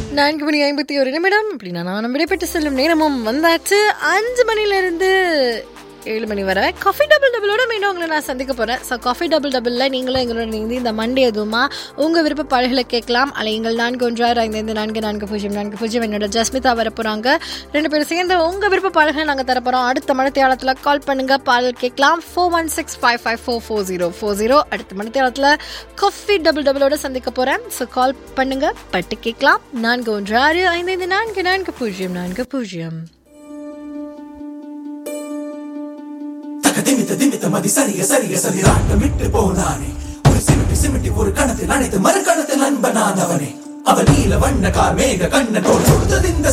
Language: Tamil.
நான்கு மணி ஐம்பத்தி ஒரு நிமிடம் அப்படின்னா நான் விடைபெற்று செல்லும் நேரமும் வந்தாச்சு அஞ்சு மணிலேருந்து ஏழு மணி வரை காஃபி டபுள் டபுளோட மீண்டும் உங்களை நான் சந்திக்க போகிறேன் ஸோ காஃபி டபுள் டபுளில் நீங்களும் எங்களோட இணைந்து இந்த மண்டே எதுவுமா உங்கள் விருப்ப பாடல்களை கேட்கலாம் அலையுங்கள் நான்கு ஒன்றாறு ஐந்து நான்கு நான்கு பூஜ்ஜியம் நான்கு பூஜ்ஜியம் என்னோட ஜஸ்மிதா வர போகிறாங்க ரெண்டு பேரும் சேர்ந்து உங்கள் விருப்ப பாடல்களை நாங்கள் தரப்போகிறோம் அடுத்த மணித்தியாலத்தில் கால் பண்ணுங்க பாடல் கேட்கலாம் four one six five five four four zero four zero அடுத்த மணித்தியாலத்தில் காஃபி டபுள் டபுளோட சந்திக்க போகிறேன் ஸோ கால் பண்ணுங்க பட்டு கேட்கலாம் நான்கு ஒன்று ஆறு ஐந்து ஐந்து நான்கு நான்கு பூஜ்ஜியம் நான்கு பூஜ்ஜியம் திமித்த திமித்த மதி சரிய சரிய சதிராட்டம் விட்டு போனானே ஒரு சிமிட்டி சிமிட்டி ஒரு கணத்தில் அனைத்து மறுகணத்தில் நண்பனானவனே அவன் நீல வண்ண கார் மேக கண்ண தோல் கொடுத்தது இந்த